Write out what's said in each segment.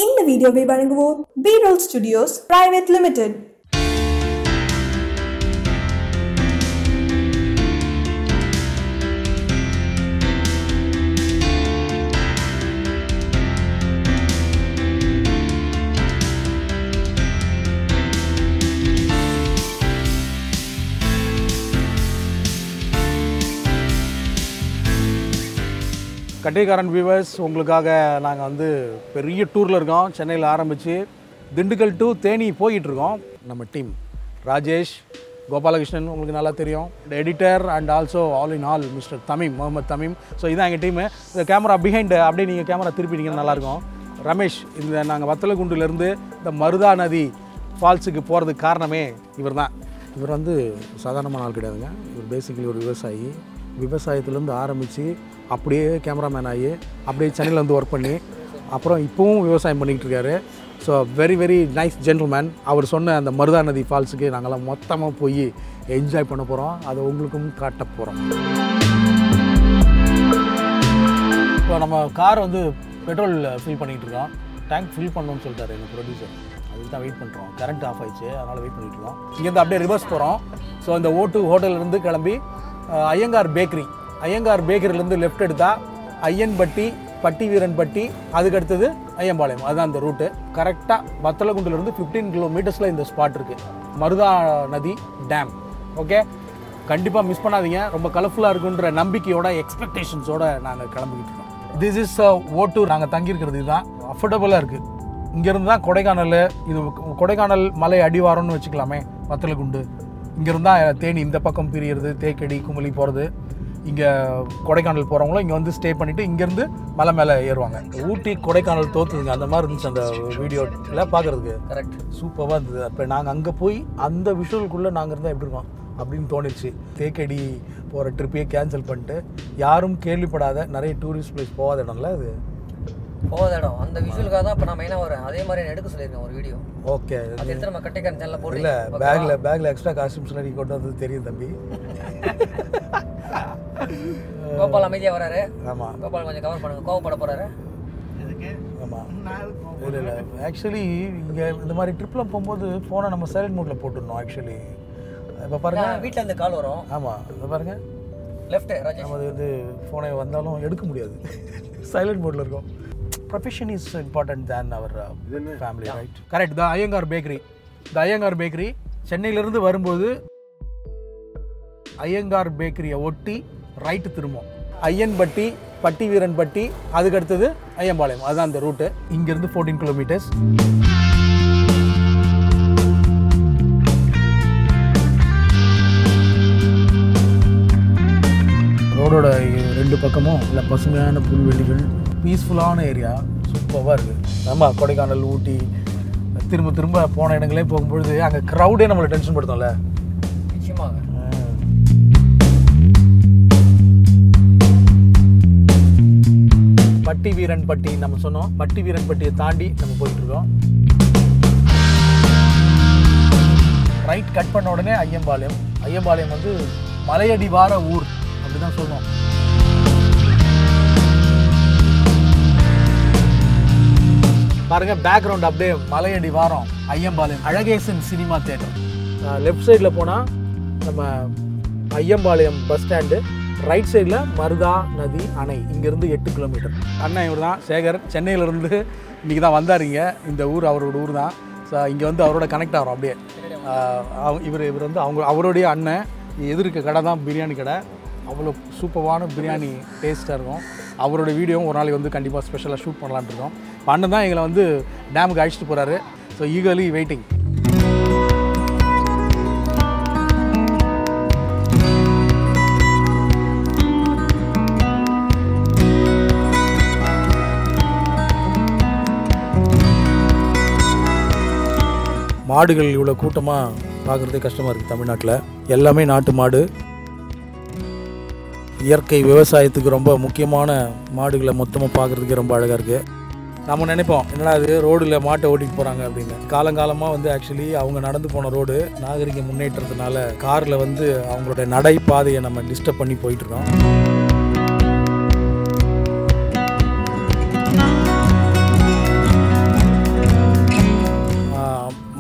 இந்த வீடியோவை வழங்குவோர் P roll studios private limited கட்டைக்காரன் வியூவர்ஸ் உங்களுக்காக நாங்கள் வந்து பெரிய டூரில் இருக்கோம் சென்னையில் ஆரம்பித்து திண்டுக்கல் டு தேனி போயிட்டு இருக்கோம் நம்ம டீம் ராஜேஷ் கோபாலகிருஷ்ணன் உங்களுக்கு நல்லா தெரியும் editor and also all in all mister Thameem Mohammed Thameem so இதான் எங்கள் டீமு இந்த கேமரா பிஹைண்ட் அப்படியே நீங்கள் கேமரா திருப்பிட்டீங்கன்னா நல்லாயிருக்கும் ரமேஷ் இந்த நாங்கள் வத்தலகுண்டுலேருந்து இந்த மருதா நதி ஃபால்ஸுக்கு போகிறதுக்கு காரணமே இவர் தான் இவர் வந்து சாதாரணமான ஆள் கிடையாதுங்க இவர் பேசிக்கலி ஒரு விவசாயி விவசாயத்துலேருந்து ஆரம்பித்து அப்படியே கேமராமேன் ஆகி அப்படியே சென்னையில் வந்து ஒர்க் பண்ணி அப்புறம் இப்போவும் விவசாயம் பண்ணிக்கிட்டு இருக்காரு so very very nice gentleman அவர் சொன்ன அந்த மருதா நதி ஃபால்ஸுக்கு நாங்கள்லாம் மொத்தமாக போய் என்ஜாய் பண்ண போகிறோம் அதை உங்களுக்கும் காட்ட போகிறோம் இப்போ நம்ம கார் வந்து பெட்ரோல் ஃபில் பண்ணிகிட்டு இருக்கோம் டேங்க் ஃபில் பண்ணணும்னு சொல்லிட்டாரு எங்கள் ப்ரொடியூசர் அதுக்கு தான் வெயிட் பண்ணுறோம் கரண்ட் ஆஃப் ஆயிடுச்சு அதனால் வெயிட் பண்ணிட்டு இருக்கோம் இங்கேருந்து அப்படியே ரிவர்ஸ் போகிறோம் ஸோ இந்த ஓட்டு ஹோட்டல்லேருந்து கிளம்பி அஹ், ஐயங்கார் பேக்கரி ஐயங்கார் பேக்கரியிலேருந்து லெஃப்ட் எடுத்தால் ஐயன்பட்டி பட்டி வீரன்பட்டி அதுக்கு அடுத்தது ஐயம்பாளையம் அதுதான் அந்த ரூட்டு கரெக்டாக வத்தலகுண்டுலேருந்து ஃபிஃப்டீன் கிலோமீட்டர்ஸில் இந்த ஸ்பாட் இருக்குது மருதா நதி டேம் ஓகே கண்டிப்பாக மிஸ் பண்ணாதீங்க ரொம்ப கலர்ஃபுல்லாக இருக்குன்ற நம்பிக்கையோட எக்ஸ்பெக்டேஷன்ஸோட நாங்கள் கிளம்பிக்கிட்டு இருக்கோம் திஸ் இஸ் ஓட்டூர் நாங்கள் தங்கியிருக்கிறது இதுதான் அஃபோர்டபுளாக இருக்குது இங்கேருந்து தான் கொடைக்கானல் இது கொடைக்கானல் மலை அடிவாரம்னு வச்சுக்கலாமே வத்தலகுண்டு இங்கேருந்து தான் தேனி இந்த பக்கம் பிரியறது தேக்கடி குமலி போகிறது இங்கே கொடைக்கானல் போகிறவங்களும் இங்கே வந்து ஸ்டே பண்ணிவிட்டு இங்கேருந்து மலை மேலே ஏறுவாங்க ஊட்டி கொடைக்கானல் தோத்துதுங்க அந்த மாதிரி இருந்துச்சு அந்த வீடியோவில் பார்க்குறதுக்கு கரெக்ட் சூப்பராக இருந்தது அப்போ நாங்கள் அங்கே போய் அந்த விஷுவலுக்குள்ளே நாங்கள் இருந்தால் எப்படி இருக்கோம் அப்படின்னு தோணிடுச்சு தேக்கடி போகிற ட்ரிப்பையே கேன்சல் பண்ணிட்டு யாரும் கேள்விப்படாத நிறைய டூரிஸ்ட் பிளேஸ் போகாத இடம்ல அது போகாத இடம் அந்த விஷுவலுக்காக தான் இப்போ நான் மெயினாக வரேன் அதே மாதிரி நான் எடுக்க சொல்லியிருக்கேன் ஒரு வீடியோ ஓகே அது எடுத்து நம்ம கட்டைக்காரன் சேனலில் இல்லை போடுறீங்க பேக்கில் பேக்கில் எக்ஸ்ட்ரா காஸ்டியூம்ஸ் நீ கொண்டு வந்தது தெரியும் தம்பி கோபால் அமைதியாக வராரு ஆமாம் கோபால் கொஞ்சம் கவர் பண்ணுங்க கோவப்பட போறாரு ஆமாம் இல்லை இல்லை ஆக்சுவலி இங்கே இந்த மாதிரி ட்ரிப்பில் போகும்போது ஃபோனை நம்ம சைலண்ட் மோட்டில் போட்டுருந்தோம் ஆக்சுவலி இப்போ பாருங்க வீட்டில் இருந்து கால் வரும் ஆமாம் இப்போ பாருங்க லெஃப்ட் ராஜேஷ் நம்ம வந்து ஃபோனை வந்தாலும் எடுக்க முடியாது சைலண்ட் மோடில் இருக்கும் profession is important then our family right correct the Iyengar bakery the Iyengar bakery சென்னையிலேருந்து வரும்போது ஐயங்கார் பேக்கரியை ஒட்டி ரைட்டு திரும்பும் ஐயன்பட்டி பட்டி வீரன்பட்டி அதுக்கு அடுத்தது ஐயம்பாளையம் அதுதான் அந்த ரூட்டு இங்கேருந்து ஃபோர்டீன் கிலோமீட்டர்ஸ் ரோடோட ரெண்டு பக்கமும் நல்ல பசுமையான புல்வெளிகள் பீஸ்ஃபுல்லான ஏரியா சூப்பராக இருக்குது நம்ம கொடைக்கானல் ஊட்டி திரும்ப திரும்ப போன இடங்களே போகும்பொழுது அங்கே க்ரௌடே நம்மளை டென்ஷன் படுத்தோம்ல நிச்சயமாக பட்டி வீரன் பட்டி நம்ம சொன்னோம் பட்டி வீரன் பட்டியை தாண்டி நம்ம போயிட்டு இருக்கோம் ரைட் கட் பண்ண உடனே ஐயம்பாளையம் ஐயம்பாளையம் வந்து மலையடி வார ஊர் அப்படிதான் சொல்லணும் பாருங்க பேக்ரவுண்ட் அப்படியே மலையடி வாரம் Ayyampalayam Azhagesan cinema theatre left சைடில் போனால் நம்ம ஐயம்பாளையம் பஸ் ஸ்டாண்டு ரைட் சைடில் மருதா நதி அணை இங்கேருந்து எட்டு கிலோமீட்டர் அண்ணன் இவர் தான் சேகர் சென்னையிலேருந்து இன்றைக்கி தான் வந்தாருங்க இந்த ஊர் அவரோட ஊர் தான் ஸோ இங்கே வந்து அவரோட கனெக்ட் ஆகிறோம் அப்படியே ஆஹ் அவ- இவர் இவர் வந்து அவங்க அவருடைய அண்ணன் எதிர்க்க கடை தான் பிரியாணி கடை அவ்வளோ சூப்பரான பிரியாணி டேஸ்ட்டாக இருக்கும் அவரோட வீடியோவும் ஒரு நாளைக்கு வந்து கண்டிப்பாக ஸ்பெஷலாக ஷூட் பண்ணலான்னு இருக்கோம் இப்ப அண்ணன் தான் எங்களை வந்து டேமுக்கு அழைச்சிட்டு போகிறாரு ஸோ ஈகர்லி வெயிட்டிங் மாடுகள் இவ்வளோ கூட்டமாக பார்க்குறதே கஷ்டமாக இருக்குது தமிழ்நாட்டில் எல்லாமே நாட்டு மாடு இயற்கை விவசாயத்துக்கு ரொம்ப முக்கியமான மாடுகளை மொத்தமாக பார்க்குறதுக்கு ரொம்ப அழகாக இருக்குது நம்ம நினைப்போம் என்னடா இது ரோடில் மாட்டை ஓட்டிட்டு போகிறாங்க அப்படின்னு காலங்காலமாக வந்து ஆக்சுவலி அவங்க நடந்து போன ரோடு நாகரிக முன்னேற்றத்தினால காரில் வந்து அவங்களோட நடைபாதையை நம்ம டிஸ்டர்ப் பண்ணி போயிட்டுருக்கோம்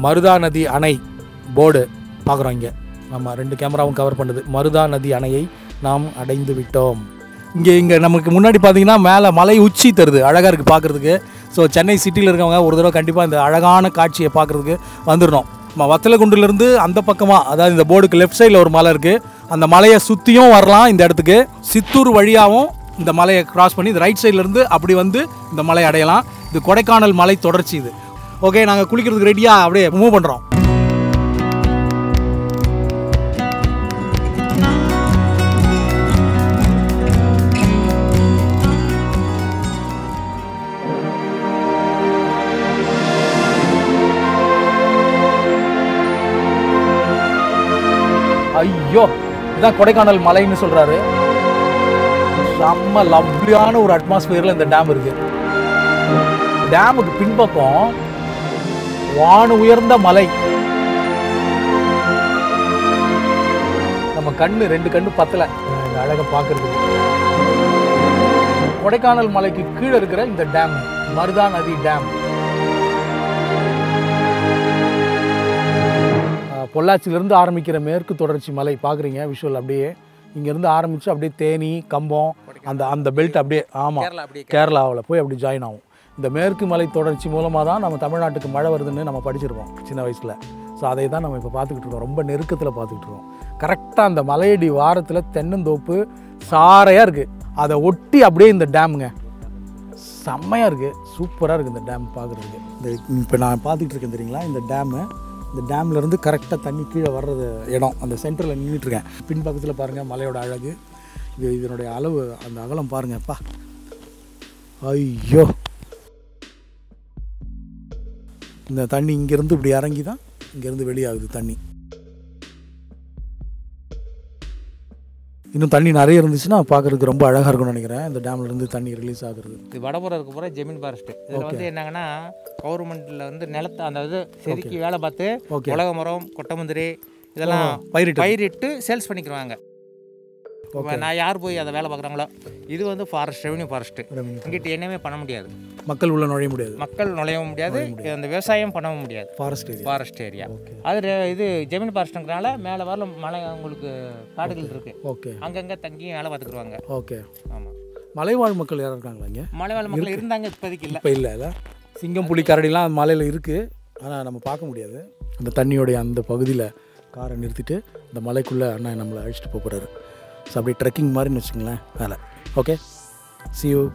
மருதா நதி அணை போர்டு பார்க்குறோம் இங்கே ஆமாம் ரெண்டு கேமராவும் கவர் பண்ணுது மருதா நதி அணையை நாம் அடைந்து விட்டோம் இங்கே இங்கே நமக்கு முன்னாடி பார்த்தீங்கன்னா மேலே மலை உச்சி தருது அழகாக இருக்குது பார்க்குறதுக்கு ஸோ சென்னை சிட்டியில் இருக்கவங்க ஒரு தடவை கண்டிப்பாக இந்த அழகான காட்சியை பார்க்குறதுக்கு வந்துடணும் நம்ம வத்தலகுண்டுலேருந்து அந்த பக்கமாக அதாவது இந்த போர்டுக்கு லெஃப்ட் சைடில் ஒரு மலை இருக்குது அந்த மலையை சுற்றியும் வரலாம் இந்த இடத்துக்கு சித்தூர் வழியாகவும் இந்த மலையை கிராஸ் பண்ணி இந்த ரைட் சைட்லேருந்து அப்படி வந்து இந்த மலை அடையலாம் இது கொடைக்கானல் மலை தொடர்ச்சி இது ஓகே நாங்கள் குளிக்கிறதுக்கு ரெடியாக அப்படியே மூவ் பண்ணுறோம் ஐயோ இதான் கொடைக்கானல் மலைன்னு சொல்றாரு செம்ம லவ்லியான ஒரு அட்மாஸ்பியர்ல இந்த டேம் இருக்கு டேமுக்கு பின்பக்கம் வான உயர்ந்த மலை நம்ம கண்ணு ரெண்டு கண்ணு பத்தல இந்த அழகை பார்க்கறதுக்கு கொடைக்கானல் மலைக்கு கீழே இருக்கிற இந்த டேம் மருதா நதி டேம் அஹ் பொள்ளாச்சியிலேருந்து ஆரம்பிக்கிற மேற்கு தொடர்ச்சி மலை பார்க்குறீங்க விஷுவல் அப்படியே இங்கேருந்து ஆரம்பித்து அப்படியே தேனி கம்பம் அந்த அந்த பெல்ட் அப்படியே ஆமாம் கேரளா அப்படியே கேரளாவில் போய் அப்படி ஜாயின் ஆகும் இந்த மேற்கு மலை தொடர்ச்சி மூலமாக தான் நம்ம தமிழ்நாட்டுக்கு மழை வருதுன்னு நம்ம படிச்சிருக்கோம் சின்ன வயசில் ஸோ அதை தான் நம்ம இப்போ பார்த்துக்கிட்டு இருக்கோம் ரொம்ப நெருக்கத்தில் பார்த்துக்கிட்டு இருக்கோம் கரெக்டாக அந்த மலையடி வாரத்தில் தென்னந்தோப்பு சாரையாக இருக்குது அதை ஒட்டி அப்படியே இந்த டேமுங்க செம்மையாக இருக்குது சூப்பராக இருக்குது இந்த டேம் பார்க்குறதுக்கு இந்த இப்போ நான் பார்த்துக்கிட்டு இருக்கேன் தெரியுங்களா இந்த டேமு இந்த டேம்ல இருந்து கரெக்டாக தண்ணி கீழே வர்றது இடம் அந்த சென்டரில் நின்றுட்டுருக்கேன் பின் பக்கத்தில் பாருங்கள் மலையோட அழகு இது இதனுடைய அளவு அந்த அகலம் பாருங்கப்பா ஐயோ இந்த தண்ணி இங்கேருந்து இப்படி இறங்கி தான் இங்கேருந்து வெளியாகுது தண்ணி இன்னும் தண்ணி நிறைய இருந்துச்சுன்னா பார்க்குறதுக்கு ரொம்ப அழகாக இருக்கும்னு நினைக்கிறேன் இந்த டேம்ல இருந்து தண்ணி ரிலீஸ் ஆகுறது இது வடபுறம் இருக்க போகிற ஜெமீன் ஃபாரஸ்ட் இதில் வந்து என்னங்கன்னா கவர்மெண்ட்டில் வந்து நிலத்தை அந்த இது செதுக்கி வேலை பார்த்து ஓகே உலக மரம் கொட்டமுந்திரி இதெல்லாம் பயிரிட்டு பயிரிட்டு சேல்ஸ் பண்ணிக்கிறாங்க இப்போ நான் யார் போய் அதை வேலை பார்க்குறாங்களோ இது வந்து ஃபாரஸ்ட் ரெவன்யூ ஃபாரஸ்ட்டு இங்கிட்ட என்னமே பண்ண முடியாது மக்கள் உள்ள நுழைய முடியாது மக்கள் நுழையவும் முடியாது அந்த விவசாயம் பண்ணவும் முடியாது forest area forest area okay அது ரெ- இது ஜெமீன் ஃபாரஸ்ட்டுங்கிறனால மேலே வரல மலை உங்களுக்கு காடுகள் இருக்குது ஓகே அங்கங்கே தங்கி வேலை பார்த்துக்குருவாங்க ஓகே ஆமாம் மலைவாழ் மக்கள் யாரும் இருக்காங்களா இங்கே மலைவாழ் மக்கள் இருந்தாங்க இப்போதைக்கு இல்லை இப்போ இல்லை இல்லை சிங்கம் புலி கரடிலாம் மலையில் இருக்குது ஆனால் நம்ம பார்க்க முடியாது அந்த தண்ணியோடைய அந்த பகுதியில் காரை நிறுத்திட்டு அந்த மலைக்குள்ளே அண்ணன் நம்மளை அழைச்சிட்டு போக போகிறாரு ஸோ அப்படியே ட்ரெக்கிங் மாதிரின்னு வச்சுங்களேன் மேலே ஓகே see you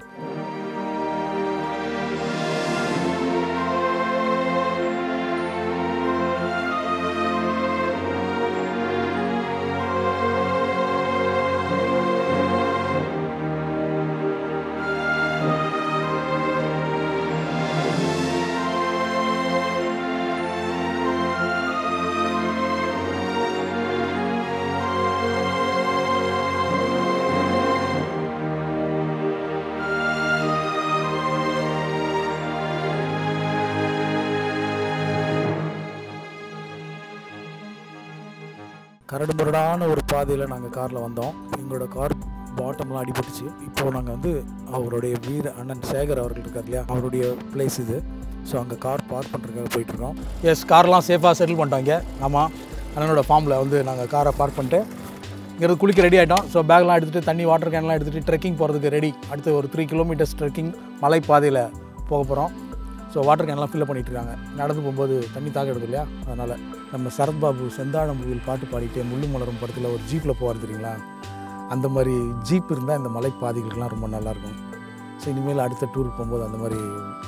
கரடு முரடான ஒரு பாதையில் நாங்கள் காரில் வந்தோம் எங்களோட கார் பாட்டம்லாம் அடிபட்டுச்சு இப்போ நாங்கள் வந்து அவருடைய வீர அண்ணன் சேகர் அவர்கள் இருக்கார் இல்லையா அவருடைய பிளேஸ் இது ஸோ அங்கே கார் பார்க் பண்ணுறதுக்காக போயிட்டுருக்கோம் எஸ் கார்லாம் சேஃபாக செட்டில் பண்ணிட்டாங்க ஆமாம் அண்ணனோட ஃபார்மில் வந்து நாங்கள் காரை பார்க் பண்ணிட்டு இங்கேருந்து குளிக்க ரெடி ஆகிட்டோம் ஸோ பேக்லாம் எடுத்துகிட்டு தண்ணி வாட்டர் கேன்லாம் எடுத்துகிட்டு ட்ரெக்கிங் போகிறதுக்கு ரெடி அடுத்து ஒரு த்ரீ கிலோமீட்டர்ஸ் ட்ரெக்கிங் மலை பாதையில் போக போகிறோம் ஸோ வாட்டர் கேன்லாம் ஃபில்அப் பண்ணிட்டு இருக்காங்க நடந்து போகும்போது தண்ணி தாக எடுக்கும் இல்லையா அதனால் நம்ம சரத்பாபு செந்தாழம்புவில் பாட்டு பாடிட்டு முள்ளு மலரும் படத்தில் ஒரு ஜீப்பில் போவார் தெரியுங்களா அந்த மாதிரி ஜீப் இருந்தால் இந்த மலைப்பாதைகளுக்கெல்லாம் ரொம்ப நல்லாயிருக்கும் ஸோ இனிமேல் அடுத்த டூருக்கு போகும்போது அந்த மாதிரி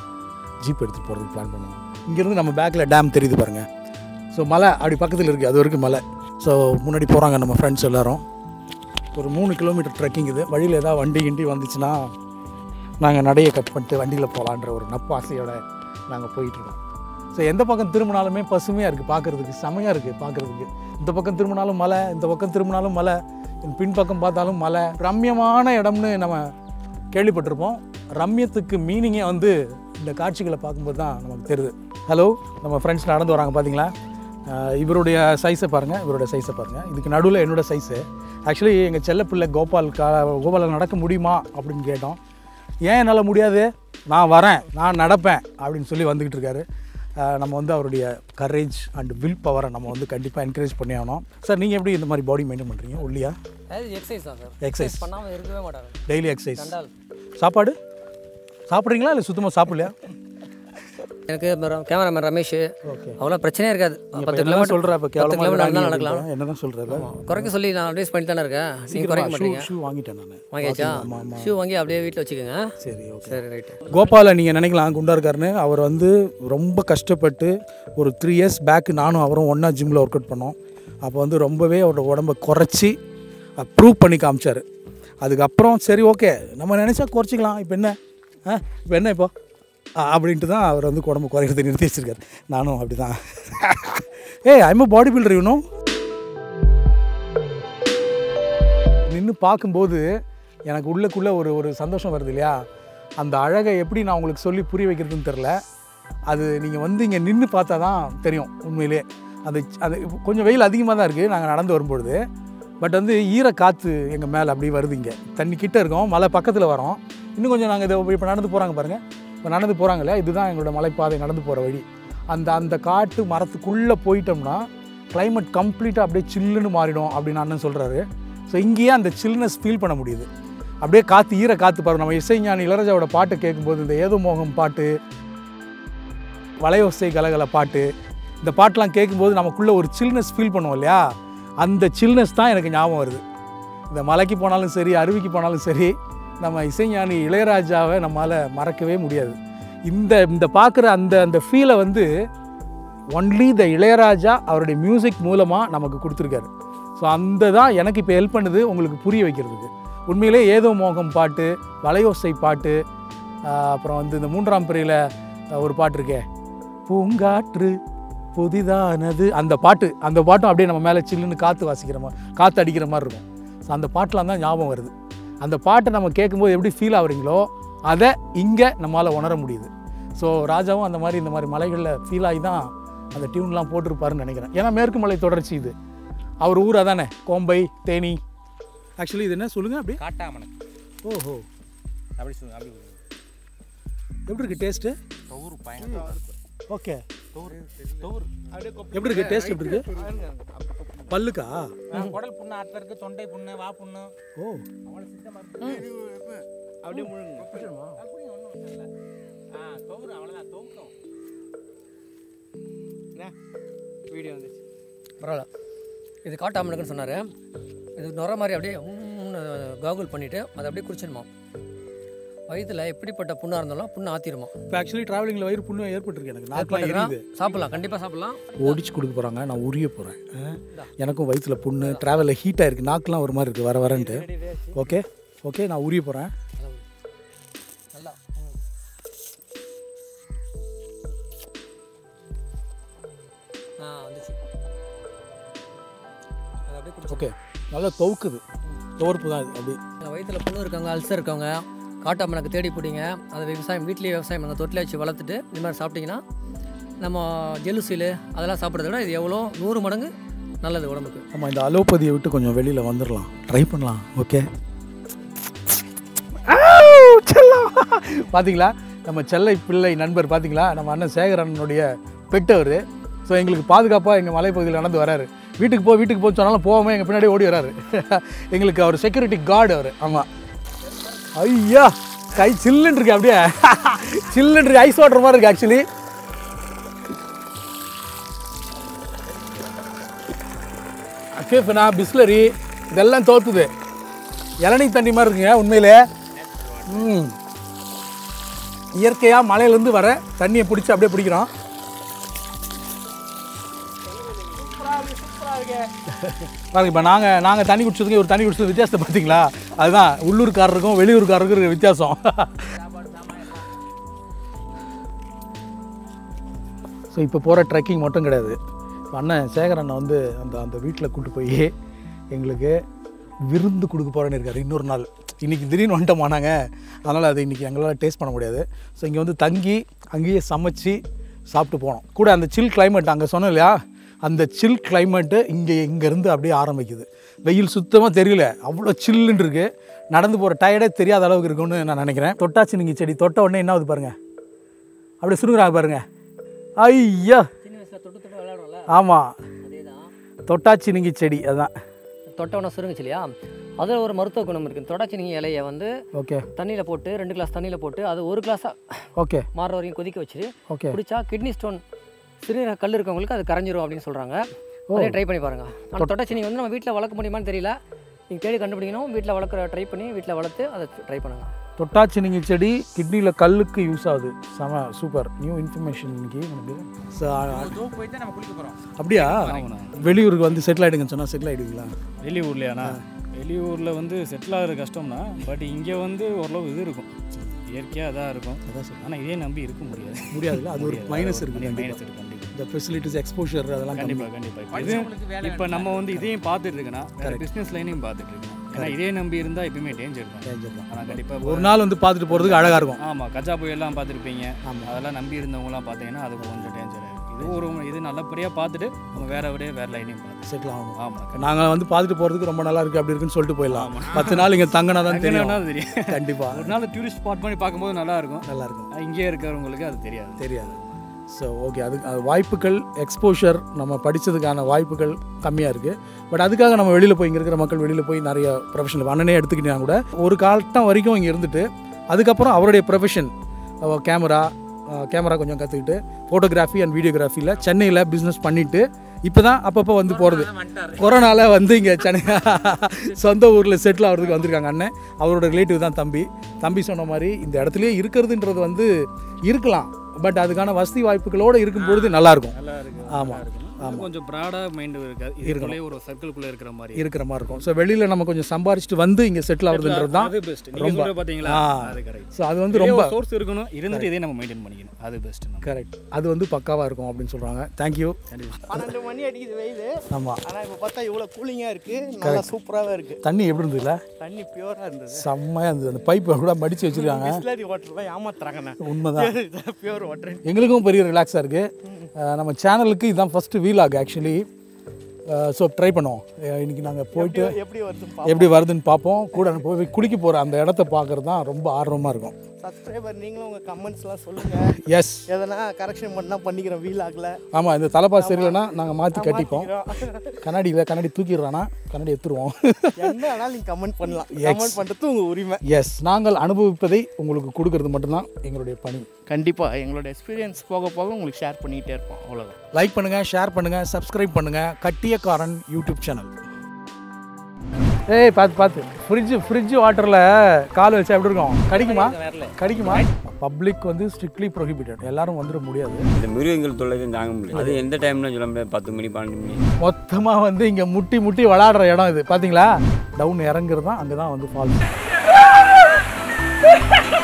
ஜீப் எடுத்துகிட்டு போகிறதுக்கு பிளான் பண்ணுவோம் இங்கேருந்து நம்ம பேக்கில் டேம் தெரியுது பாருங்கள் ஸோ மலை அப்படி பக்கத்தில் இருக்குது அது வரைக்கும் மலை ஸோ முன்னாடி போகிறாங்க நம்ம ஃப்ரெண்ட்ஸ் எல்லாரும் ஒரு மூணு கிலோமீட்டர் ட்ரெக்கிங் இது வழியில் ஏதாவது வண்டி கிண்டி வந்துச்சுன்னா நாங்கள் நடையை கட் பண்ணிட்டு வண்டியில் போகலான்ற ஒரு நப்பு ஆசையோட நாங்கள் போயிட்டுருக்கோம் ஸோ எந்த பக்கம் திரும்பினாலுமே பசுமையாக இருக்குது பார்க்குறதுக்கு செமையாக இருக்குது பார்க்குறதுக்கு இந்த பக்கம் திரும்பினாலும் மலை இந்த பக்கம் திரும்பினாலும் மலை பின்பக்கம் பார்த்தாலும் மலை ரம்யமான இடம்னு நம்ம கேள்விப்பட்டிருப்போம் ரம்யத்துக்கு மீனிங்கே வந்து இந்த காட்சிகளை பார்க்கும்போது தான் நமக்கு தெரியுது ஹலோ நம்ம ஃப்ரெண்ட்ஸ் நடந்து வராங்க பார்த்தீங்களா ஆஹ் இவருடைய சைஸை பாருங்கள் இவருடைய சைஸை பாருங்கள் இதுக்கு நடுவில் என்னோட சைஸு ஆக்சுவலி எங்கள் செல்லப்பிள்ளை கோபால் கா கோபாலில் நடக்க முடியுமா அப்படின்னு கேட்டோம் ஏன் என்னால் முடியாது நான் வரேன் நான் நடப்பேன் அப்படின்னு சொல்லி வந்துக்கிட்டு இருக்காரு அஹ், நம்ம வந்து அவருடைய கரேஜ் அண்ட் வில் பவரை நம்ம வந்து கண்டிப்பாக என்கரேஜ் பண்ணி ஆகணும் சார் நீங்கள் எப்படி இந்த மாதிரி பாடி மெயின்டைன் பண்ணுறீங்க ஒல்லியா அது எக்ஸசைஸ் தான் சார் Exercise. பண்ணாமல் இருக்கவே மாட்டாங்க டெய்லி எக்ஸசைஸ் கண்டால் சாப்பாடு சாப்பிட்றீங்களா இல்லை சுத்தமாக சாப்பிடலையா எனக்கு கேமராமேன் ரமேஷ் ஓகே அவ்வளோ பிரச்சனையே இருக்காது இப்போ பத்து என்ன சொல்கிற இப்போ பத்து கிலோமீட்டர் நடந்தால் நடக்கலாம் கேவலமாக என்ன தான் சொல்கிறல குறைக்க சொல்லி நான் அட்வைஸ் பண்ணிட்டு தானே இருக்கேன் நீங்கள் குறைக்க ஷூ மாட்டீங்க ஷூ வாங்கிட்டேன் நான் வாங்கியாச்சா ஆமாம் ஆமாம் ஷூ வாங்கி அப்படியே வீட்டில் வச்சுக்கோங்க சரி ஓகே சரி ரைட்டு கோபாலை நீங்கள் நினைக்கலாம் குண்டா இருக்காருன்னு அவர் வந்து ரொம்ப கஷ்டப்பட்டு ஒரு த்ரீ இயர்ஸ் பேக் நானும் அவரும் ஒன்றா ஜிம்மில் ஒர்க் அவுட் பண்ணோம் அப்போ வந்து ரொம்பவே அவரோட உடம்ப குறைச்சி ப்ரூவ் பண்ணி காமிச்சார் அதுக்கப்புறம் சரி ஓகே நம்ம நினச்சா குறைச்சிக்கலாம் இப்போ என்ன ஆ இப்போ என்ன இப்போ ஆ, அப்படின்ட்டு தான் அவர் வந்து உடம்பு குறைக்கிறதை நிறுத்தி வச்சிருக்காரு நானும் அப்படி தான் ஏய் ஐம் பாடி பில்டர் யூனோ நின்று பார்க்கும்போது எனக்கு உள்ளுக்குள்ளே ஒரு ஒரு சந்தோஷம் வருது இல்லையா அந்த அழகை எப்படி நான் உங்களுக்கு சொல்லி புரிய வைக்கிறதுன்னு தெரில அது நீங்கள் வந்து இங்கே நின்று பார்த்தா தான் தெரியும் உண்மையிலே அந்த அது கொஞ்சம் வெயில் அதிகமாக தான் இருக்குது நாங்கள் நடந்து வரும்பொழுது பட் வந்து ஈர காற்று எங்கள் மேலே அப்படியே வருது இங்கே தண்ணி கிட்ட இருக்கோம் மலை பக்கத்தில் வரோம் இன்னும் கொஞ்சம் நாங்கள் இதை இப்போ நடந்து போகிறாங்க பாருங்கள் இப்போ நடந்து போகிறாங்களே இதுதான் எங்களோட மலைப்பாதை நடந்து போகிற வழி அந்த அந்த காட்டு மரத்துக்குள்ளே போயிட்டோம்னா climate கம்ப்ளீட்டாக அப்படியே சில்லுன்னு மாறிடும் அப்படின்னு அண்ணன் சொல்கிறாரு ஸோ இங்கேயே அந்த சில்னஸ் ஃபீல் பண்ண முடியுது அப்படியே காற்று ஈர காற்று பாருங்க நம்ம இசைஞானி இளையராஜாவோட பாட்டை கேட்கும்போது இந்த ஏதோ மோகம் பாட்டு வளையோசை கலகல பாட்டு இந்த பாட்டெலாம் கேட்கும்போது நமக்குள்ளே ஒரு சில்னஸ் ஃபீல் பண்ணுவோம் இல்லையா அந்த சில்னஸ் தான் எனக்கு ஞாபகம் வருது இந்த மலைக்கு போனாலும் சரி அருவிக்கு போனாலும் சரி நம்ம இசைஞானி இளையராஜாவை நம்மளால் மறக்கவே முடியாது இந்த இந்த பார்க்குற அந்த அந்த ஃபீலை வந்து ஒன்லி த இளையராஜா அவருடைய மியூசிக் மூலமாக நமக்கு கொடுத்துருக்காரு ஸோ அந்த தான் எனக்கு இப்போ ஹெல்ப் பண்ணுது உங்களுக்கு புரிய வைக்கிறதுக்கு உண்மையிலே ஏதோ மோகம் பாட்டு வளையோசை பாட்டு ஆஹ் அப்புறம் வந்து இந்த மூன்றாம் பிறையில் ஒரு பாட்டு இருக்கே பூங்காற்று புதிதானது அந்த பாட்டு அந்த பாட்டும் அப்படியே நம்ம மேலே சில்லுன்னு காற்று வாசிக்கிற மாதிரி காற்று அடிக்கிற மாதிரி இருக்கும் ஸோ அந்த பாட்டெலாம் தான் ஞாபகம் வருது அந்த பாட்டை நம்ம கேட்கும்போது எப்படி ஃபீல் ஆகுறீங்களோ அதை இங்கே நம்மளால் உணர முடியுது ஸோ ராஜாவும் அந்த மாதிரி இந்த மாதிரி மலைகளில் ஃபீல் ஆகி தான் அந்த டியூன்லாம் போட்டிருப்பாருன்னு நினைக்கிறேன் ஏன்னா மேற்கு மலை தொடர்ச்சி இது அவர் ஊர் அதானே கோம்பை தேனி ஆக்சுவலி இது என்ன சொல்லுங்கள் அப்படி காட்டாமனுக்கு ஓஹோ அப்படி சொல்லு அப்படி சொல்லு. எப்படி இருக்குது டேஸ்ட்டு தவுறு பயங்கரம் ஓகே தவுறு தவுறு எப்படி இருக்குது டேஸ்ட் எப்படி இருக்குது பல்லுக்கா குடல் புண்ணு ஆட்டில் இருக்கு தொண்டை புண்ணு வா புண்ணு ஓ அப்படியே முழுங்க ஒன்றும் இல்லை ஆ தவுறு அவ்வளோதான் தவுக்கும் வீடியோ வந்துச்சு பரவாயில்ல இது காட்டாமலுக்குன்னு சொன்னார் இது நுர மாதிரி அப்படியே காகுல் பண்ணிவிட்டு அதை அப்படியே குடிச்சிடணும் வயிற்றுல எப்படிப்பட்ட புண்ணாக இருந்தாலும் புண்ணு ஆற்றிடுமா இப்போ ஆக்சுவலி ட்ராவலிங்கில் வயிறு புண்ணு ஏற்பட்டிருக்கு எனக்கு நாக்கெலாம் எரியுது சாப்பிட்லாம் கண்டிப்பாக சாப்பிட்லாம் ஓடிச்சு கொடுக்க போகிறாங்க நான் உரிய போகிறேன் எனக்கும் வயிற்றுல புண்ணு ட்ராவலில் ஹீட்டாக இருக்குது நாக்கெலாம் ஒரு மாதிரி இருக்குது வர வரன்ட்டு ஓகே ஓகே நான் உரிய போகிறேன் நல்லா ஆ வந்துச்சு அது அப்படியே குடிச்சு ஓகே நல்லா தொவுக்குது துவர்ப்பு தான் இது அப்படி வயிற்றுல புண்ணு இருக்கவங்க அல்சர் இருக்கவங்க காட்டாமணக்கு தேடி பிடிங்க அதை விவசாயம் வீட்லேயே விவசாயம் அங்கே தொட்டில் வச்சு வளர்த்துட்டு இந்த மாதிரி சாப்பிட்டிங்கன்னா நம்ம ஜெலுசீலு அதெல்லாம் சாப்பிட்றத விட இது எவ்வளோ நூறு மடங்கு நல்லது உடம்புக்கு நம்ம இந்த அலோபதியை விட்டு கொஞ்சம் வெளியில் வந்துடலாம் ட்ரை பண்ணலாம் ஓகே பார்த்தீங்களா நம்ம செல்லை பிள்ளை நண்பர் பார்த்தீங்களா நம்ம அண்ணன் சேகர் அண்ணனுடைய பெட்டவர் ஸோ எங்களுக்கு பாதுகாப்பாக எங்கள் மலைப்பகுதியில் நடந்து வராரு வீட்டுக்கு போ வீட்டுக்கு போக சொன்னாலும் போகாமல் எங்கள் பின்னாடி ஓடி வராரு எங்களுக்கு அவர் செக்யூரிட்டி கார்டு அவர் ஆமாம் ஐயா கை சில்லுன்னு இருக்கு அப்படியே சில்லுன்னு இருக்கு ஐஸ் வாட்டர் மாதிரி இருக்கு ஆக்சுவலி அக்கேஃபனா பிஸ்லரி இதெல்லாம் தோத்துது இளநீ தண்ணி மாதிரி இருக்குங்க உண்மையிலே ம் இயற்கையாக மலையிலேருந்து வர தண்ணியை பிடிச்சி அப்படியே பிடிக்கிறோம் பாருங்க இப்போ நாங்கள் நாங்கள் தண்ணி குடிச்சதுக்கு ஒரு தண்ணி குடிச்சது வித்தியாசத்தை பார்த்தீங்களா அதுதான் உள்ளூர்காரருக்கும் வெளியூர்காரருக்கும் இருக்கிற வித்தியாசம் ஸோ இப்போ போகிற ட்ரெக்கிங் மட்டும் கிடையாது இப்ப அண்ணன் சேகர் அண்ணன் வந்து அந்த அந்த வீட்டில் கூட்டு போய் எங்களுக்கு விருந்து கொடுக்க போகிறேன்னு இருக்காரு இன்னொரு நாள் இன்றைக்கி திடீர்னு வந்துட்டோமா நாங்கள் அதனால் அதை இன்றைக்கி எங்களால் டேஸ்ட் பண்ண முடியாது ஸோ இங்கே வந்து தங்கி அங்கேயே சமைச்சு சாப்பிட்டு போனோம் கூட அந்த சில் கிளைமேட் அங்கே சொன்னோம் இல்லையா அந்த சில் கிளைமேட்டு இங்கே இங்கேருந்து அப்படியே ஆரம்பிக்குது வெயில் சுத்தமாக தெரியல அவ்வளோ சில்லுன்னு இருக்குது நடந்து போகிற டயர்டே தெரியாத அளவுக்கு இருக்குன்னு நான் நினைக்கிறேன் தொட்டாச்சினிங்கி செடி தொட்ட உடனே என்ன ஆகுது பாருங்கள் அப்படியே சுருங்குறாங்க பாருங்க ஐயா சின்ன வயசில் தொட்டு தொட்டு விளையாடும்ல ஆமாம் அதே தான் தொட்டாச்சினிங்கி செடி அதான் தொட்டவன சுருங்குச்சு இல்லையா அதில் ஒரு மருத்துவ குணம் இருக்குது தொடாச்சினிங்க இலையை வந்து ஓகே தண்ணியில் போட்டு ரெண்டு கிளாஸ் தண்ணியில் போட்டு அது ஒரு கிளாஸாக ஓகே மாறுற வரைக்கும் கொதிக்க வச்சுட்டு ஓகே குடிச்சா கிட்னி ஸ்டோன் சிறுநீரக கல் இருக்கவங்களுக்கு அது கரைஞ்சிரும் அப்படின்னு சொல்கிறாங்க அதே ட்ரை பண்ணி பாருங்க ஆனால் தொட்டச்சினி வந்து நம்ம வீட்டில் வளர்க்க முடியுமான்னு தெரியல நீங்கள் தேடி கண்டுபிடிக்கணும் வீட்டில் வளர்க்குற ட்ரை பண்ணி வீட்டில் வளர்த்து அதை ட்ரை பண்ணுங்க தொட்டாச்சினிங்கி செடி கிட்னியில் கல்லுக்கு யூஸ் ஆகுது செம சூப்பர் நியூ இன்ஃபர்மேஷன் இன்னைக்கு நமக்கு So, தூக்கு போய் தான் நம்ம குளிக்க போகிறோம் அப்படியா வெளியூருக்கு வந்து செட்டில் ஆகிடுங்கன்னு சொன்னால் செட்டில் ஆகிடுவீங்களா வெளியூர்லையாண்ணா வெளியூரில் வந்து செட்டில் ஆகிற கஷ்டம்னா பட் இங்கே வந்து ஓரளவு இது இருக்கும் இயற்கையாக தான் இருக்கும் அதான் சார் ஆனால் இதே நம்பி இருக்க முடியாது முடியாதுல்ல அது ஒரு மைனஸ் இருக்குது மைனஸ் கண்டிப்பாக இருக்கு கண்டிப்பாக இந்த ஃபெசிலிட்டிஸ் எக்ஸ்போஷர் அதெல்லாம் கண்டிப்பாக கண்டிப்பாக இது படிச்சவங்களுக்கு வேலை இப்போ நம்ம வந்து இதையும் பார்த்துட்டு இருக்கேன்னா பிஸ்னஸ் லைனையும் பார்த்துட்டு இருக்கோம் ஏன்னா இதே நம்பி இருந்தால் எப்பயுமே டேஞ்சர் தான் டேஞ்சர் தான் ஆனால் கண்டிப்பாக ஒரு நாள் வந்து பார்த்துட்டு போகிறதுக்கு அழகாக இருக்கும் ஆமாம் கஜா புயல்லாம் பார்த்துருப்பீங்க ஆமாம் அதெல்லாம் நம்பி இருந்தவங்களாம் பார்த்தீங்கன்னா அது கொஞ்சம் டேஞ்சர் இது ஒரு இது நல்லபடியாக பார்த்துட்டு நம்ம வேற விட வேற லைனையும் பார்த்து செட்டில் ஆகணும் ஆமாம் நாங்கள் வந்து பார்த்துட்டு போகிறதுக்கு ரொம்ப நல்லா இருக்குது அப்படி இருக்குன்னு சொல்லிட்டு போயிடலாம் பத்து நாள் இங்கே தங்கினா தான் தெரியும் என்னன்னா தெரியும் கண்டிப்பாக ஒரு நாள் டூரிஸ்ட் ஸ்பாட் பண்ணி பார்க்கும்போது நல்லா இருக்கும் நல்லா இருக்கும் ஆனா இங்கே இருக்கிறவங்களுக்கு அது தெரியாது தெரியாது ஸோ ஓகே அது அது வாய்ப்புகள் எக்ஸ்போஷர் நம்ம படித்ததுக்கான வாய்ப்புகள் கம்மியாக இருக்குது பட் அதுக்காக நம்ம வெளியில் போய் இங்கே இருக்கிற மக்கள் வெளியில் போய் நிறைய ப்ரொஃபஷனல் அண்ணனே எடுத்துக்கிட்டா கூட ஒரு காலட்டம் வரைக்கும் இங்கே இருந்துட்டு அதுக்கப்புறம் அவருடைய ப்ரொஃபஷன் கேமரா கேமரா கொஞ்சம் கற்றுக்கிட்டு ஃபோட்டோகிராஃபி அண்ட் வீடியோகிராஃபியில் சென்னையில் பிஸ்னஸ் பண்ணிவிட்டு இப்போ தான் அப்பப்போ வந்து போகிறது கொரோனால வந்து இங்கே சென்னை சொந்த ஊரில் செட்டில் ஆகிறதுக்கு வந்திருக்காங்க அண்ணன் அவரோட ரிலேட்டிவ் தான் தம்பி தம்பி சொன்ன மாதிரி இந்த இடத்துலயே இருக்கிறதுன்றது வந்து இருக்கலாம் பட் அதுக்கான வசதி வாய்ப்புகளோடு இருக்கும் பொழுது நல்லாயிருக்கும் நல்லா இருக்கு ஆமா. நல்லா இருக்கும். ஆமா. கொஞ்சம் ப்ராடாக மைண்டு இருக்காது இதுக்குள்ளே ஒரு சர்க்கிள்குள்ளே இருக்கிற மாதிரி இருக்கிற மாதிரி இருக்கும் ஸோ வெளியில் நம்ம கொஞ்சம் சம்பாரிச்சிட்டு வந்து இங்கே செட்டில் ஆகுதுன்றது தான் அது பெஸ்ட் நீங்க ரொம்ப. சொல்ற பாத்தீங்களா ஆ. அது கரெக்ட் ஸோ அது வந்து ரொம்ப சோர்ஸ் இருக்கணும் இருந்துட்டு இதே நம்ம மெயின்டைன் பண்ணிக்கணும் அது பெஸ்ட் நம்ம கரெக்ட் அது வந்து பக்காவாக இருக்கும் அப்படின்னு சொல்கிறாங்க தேங்க்யூ பன்னெண்டு மணி அடிக்குது வெயில் ஆமாம் ஆனால் இப்போ பார்த்தா இவ்வளோ கூலிங்காக இருக்குது நல்லா சூப்பராகவே இருக்குது தண்ணி எப்படி இருந்ததுல தண்ணி பியூராக இருந்தது செம்மையாக இருந்தது அந்த பைப்பை கூட மடித்து வச்சுருக்காங்க பிஸ்லரி வாட்டர்லாம் ஏமாத்துறாங்கண்ணா உண்மைதான் பியூர் வாட்டர் எங்களுக்கும் பெரிய ரிலாக்ஸாக இருக்குது நம்ம சேனலுக்கு இதுதான் first vlog actually so try பண்ணுவோம் அஹ் இன்னைக்கு நாங்கள் போயிட்டு எப்படி வருது எப்படி வருதுன்னு பார்ப்போம் கூட போய் குளிக்க போகிற அந்த இடத்த பார்க்குறது தான் ரொம்ப ஆர்வமாக இருக்கும் சப்ஸ்கிரைபர் நீங்களும் உங்கள் கமெண்ட்ஸ்லாம் சொல்லுங்கள் எஸ் எதனா கரெக்ஷன் பண்ணால் பண்ணிக்கிறோம் வீலாகில் ஆமாம் இந்த தலைப்பாஸ் சரியில்லைன்னா நாங்கள் மாற்றி கட்டிப்போம் கண்ணாடியில் கண்ணாடி தூக்கிடுறானா கண்ணாடி எடுத்துருவோம் என்ன வேணாலும் நீங்கள் கமெண்ட் பண்ணலாம் கமெண்ட் பண்ணுறது உங்கள் உரிமை எஸ் நாங்கள் அனுபவிப்பதை உங்களுக்கு கொடுக்கறது மட்டும்தான் எங்களுடைய பணி கண்டிப்பாக எங்களோட எக்ஸ்பீரியன்ஸ் போக போக உங்களுக்கு ஷேர் பண்ணிக்கிட்டே இருப்போம் அவ்வளோதான் லைக் பண்ணுங்கள் ஷேர் பண்ணுங்கள் சப்ஸ்கிரைப் பண்ணுங்கள் கட்டியக்காரன் யூடியூப் சேனல் ஏய் பார்த்து பார்த்து ஃப்ரிட்ஜ் ஃப்ரிட்ஜ் வாட்டரில் கால் வச்சா எப்படி இருக்கும் கடிக்குமா கடிக்குமா பப்ளிக் வந்து ஸ்ட்ரிக்ட்லி ப்ரொஹிபிட்டட் எல்லாரும் வந்துட முடியாது இந்த மிருகங்கள் தொல்லை தான் தாங்க முடியல அது எந்த டைம்ல சொல்ல முடியாது பத்து மணி பன்னெண்டு மணி மொத்தமாக வந்து இங்கே முட்டி முட்டி விளாடுற இடம் இது பார்த்தீங்களா டவுன் இறங்குறது தான் அங்கே தான் வந்து ஃபால்ஸ்